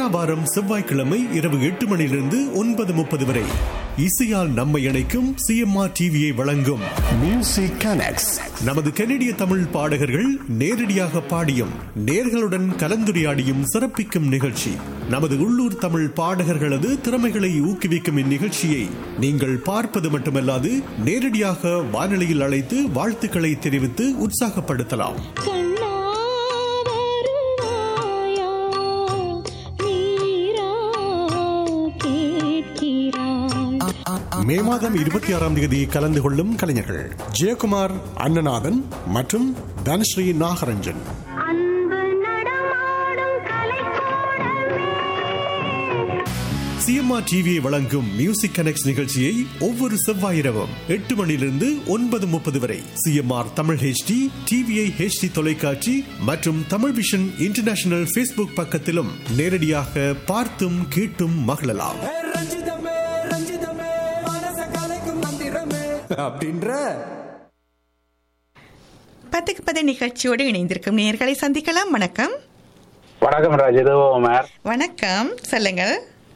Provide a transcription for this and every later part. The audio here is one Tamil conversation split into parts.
வாரம் செவ்வாய்க்கிழமை இரவு எட்டு மணியிலிருந்து ஒன்பது முப்பது வரை இசையால் நம்மை இணைக்கும் சிஎம்ஆர் டிவியை வழங்கும் மியூசிக் கனெக்ட்ஸ் நமது கனடிய தமிழ் பாடகர்கள் நேரடியாக பாடியும் நேர்களுடன் கலந்துரையாடியும் சிறப்பிக்கும் நிகழ்ச்சி நமது உள்ளூர் தமிழ் பாடகர்களது திறமைகளை ஊக்குவிக்கும் இந்நிகழ்ச்சியை நீங்கள் பார்ப்பது மட்டுமல்லாது நேரடியாக வானொலியில் அழைத்து வாழ்த்துக்களை தெரிவித்து உற்சாகப்படுத்தலாம் கண்ணா வருவாயா நீரா கேட்கிறாய் மே மாதம் இருபத்தி ஆறாம் தேதி கலந்து கொள்ளும் கலைஞர்கள் ஜெயக்குமார் அண்ணநாதன் மற்றும் தனஸ்ரீ நாகரஞ்சன் அன்பு நடமாடும் கலைக்கூடமே சிஎம்ஆர் டிவியை வழங்கும் மியூசிக் கனெக்ட் நிகழ்ச்சியை ஒவ்வொரு செவ்வாய் இரவும் எட்டு மணியிலிருந்து ஒன்பது முப்பது வரை CMR Tamil HD TVI HD தொலைக்காட்சி மற்றும் தமிழ் விஷன் இன்டர்நேஷனல் ஃபேஸ்புக் பக்கத்திலும் நேரடியாக பார்த்தும் கேட்டும் மகிழலாம் ஏ ரஞ்சிதமே ரஞ்சிதமே மனச கலைக்கும் மந்திரமே அப்படின்ற பத்துக்கு பத்து நிகழ்ச்சியோடு இணைந்திருக்கும் நேர்களை சந்திக்கலாம் வணக்கம் வணக்கம் ராஜ் இது ஓமர் வணக்கம் சொல்லுங்கள்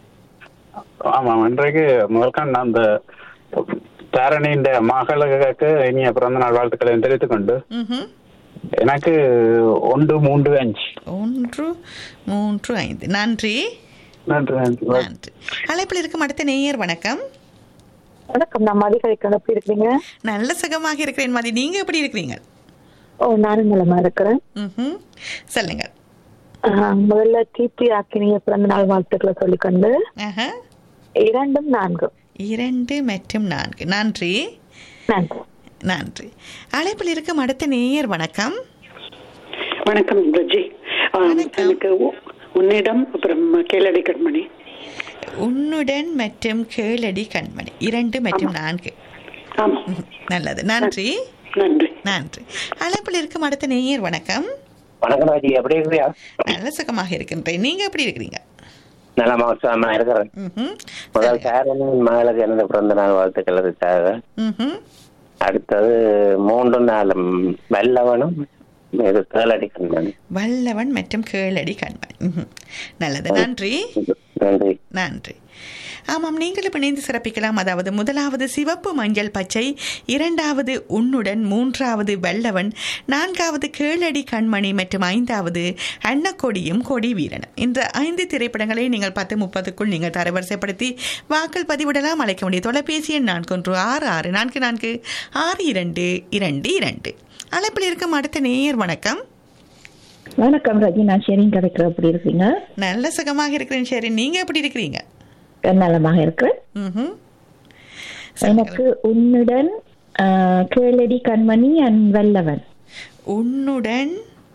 ஆமாம் இன்றைக்கு முதல்கண் அந்த தாரணியின் மகளுக்கு இனிய பிறந்த நாள் வாழ்த்துக்களை தெரிவித்துக் கொண்டு ம்ஹும். எனக்கு ஒன்று மூன்று அஞ்சு ஒன்று மூன்று ஐந்து நன்றி நன்றி நன்றி நன்றி அழைப்பில் இருக்கும் அடுத்த நேயர் வணக்கம் வணக்கம் நான் மதிகழிக்கணும் எப்படி இருக்கீங்க நல்ல சுகமாக இருக்கிறேன் மதி நீங்க எப்படி இருக்கிறீங்க ஓ நானும் நலமா இருக்கிறேன் ம்ஹும். சொல்லுங்கள் ஆஹ், முதல்ல தீப்தி ஆக்கினிய பிறந்த நாள் வாழ்த்துக்களை சொல்லிக்கொண்டு ஆஹா. இரண்டும் நான்கும் இரண்டு மற்றும் நான்கு நன்றி நன்றி நன்றி அழைப்பில் இருக்கும் அடுத்த நேயர் வணக்கம் வணக்கம் ரஜி ஆ, வணக்கம். எனக்கு உ- உன்னிடம் அப்புறம் கேளடி கண்மணி உன்னுடன் மற்றும் கேளடி கண்மணி இரண்டு மற்றும் நான்கு ஆமா ம்ஹும். நல்லது நன்றி நன்றி நன்றி அழைப்பில் இருக்கும் அடுத்த நேயர் வணக்கம் வணக்கம் ராஜி எப்படி இருக்கிறியா நல்ல சுகமாக இருக்கின்றேன் நீங்க எப்படி இருக்கிறீங்க நல்ல மகசமா இருக்கிறேன் ம்ஹும். முதல் சாரணியின் மகளுக்கு எனது பிறந்த நாள் வாழ்த்துக்கள் இருக்காக ம்ஹும். அடுத்தது மூன்று நாளும் வெள்ளவனும் இது கேளடி கண்மணி வல்லவன் மற்றும் கேளடி கண்மணி ம்ஹும். நல்லது நன்றி நன்றி நன்றி ஆமாம் நீங்களும் இணைந்து சிறப்பிக்கலாம் அதாவது முதலாவது சிவப்பு மஞ்சள் பச்சை இரண்டாவது உன்னுடன் மூன்றாவது வெள்ளவன் நான்காவது கேளடி கண்மணி மற்றும் ஐந்தாவது அன்னக்கொடியும் கொடி வீரனும் இந்த ஐந்து திரைப்படங்களை நீங்கள் பத்து முப்பதுக்குள் நீங்கள் தரவரிசைப்படுத்தி வாக்கள் பதிவிடலாம் அழைக்க வேண்டிய தொலைபேசி எண் நான்கு ஒன்று ஆறு ஆறு நான்கு நான்கு ஆறு இரண்டு இரண்டு இரண்டு அழைப்பில் இருக்கும் அடுத்த நேயர் வணக்கம் வணக்கம் ரஜி நான் ஷெரின் கிடைக்கிற எப்படி இருக்கீங்க நல்ல சுகமாக இருக்கிறேன் சரி நீங்க எப்படி இருக்கிறீங்க நலமாக இருக்கிறேன் ம்ஹும். எனக்கு உன்னுடன் ஆஹ், கேளடி கண்மணி அண்ட் வல்லவன் உன்னுடன்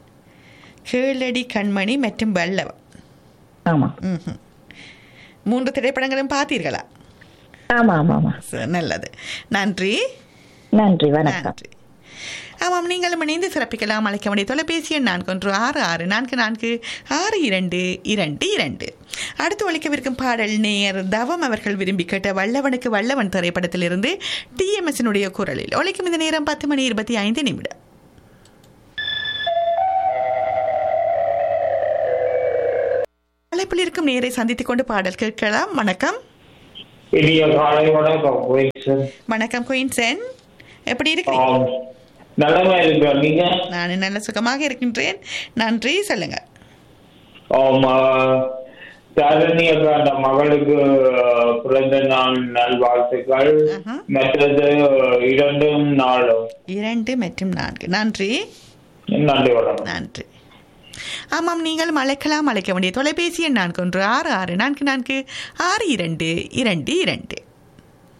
கேளடி கண்மணி மற்றும் வல்லவன் ஆமா ம்ஹும். மூன்று திரைப்படங்களும் பார்த்தீர்களா ஆமா ஆமா ஆமா ச- நல்லது நன்றி நன்றி வணக்கம் நன்றி ஆமாம் நீங்களும் இணைந்து சிறப்பிக்கலாம் அழைக்க வேண்டிய தொலைபேசி எண் நான்கு ஒன்று ஆறு ஆறு நான்கு நான்கு ஆறு இரண்டு இரண்டு இரண்டு அடுத்து ஒழிக்கவிருக்கும் பாடல் நேயர் தவம் அவர்கள் விரும்பி கேட்ட வல்லவனுக்கு வல்லவன் திரைப்படத்திலிருந்து டிஎம்எஸ்னுடைய குரலில் ஒழிக்கும் இந்த நேரம் பத்து மணி இருபத்தி ஐந்து நிமிடம் அழைப்பில் இருக்கும் நேரை சந்தித்துக் கொண்டு பாடல் கேட்கலாம் வணக்கம் இனிய காலை வணக்கம் கோயில்சன் வணக்கம் குயின்சன் எப்படி இருக்கிறீங்க நலமா இருக்கிற நீங்க நான் நல்ல சுகமாக இருக்கின்றேன் நன்றி சொல்லுங்க ஆமா தரணி அக்கா அந்த மகளுக்கு அஹ், பிறந்த நாள் நல்வாழ்த்துக்கள் ஆஹா. மற்றது இரண்டும் நாளும் இரண்டு மற்றும் நான்கு நன்றி நன்றி வணக்கம் நன்றி ஆமாம் நீங்கள் அழைக்கலாம் அழைக்க வேண்டிய தொலைபேசி எண் நான்கு ஒன்று ஆறு ஆறு நான்கு நான்கு ஆறு இரண்டு இரண்டு இரண்டு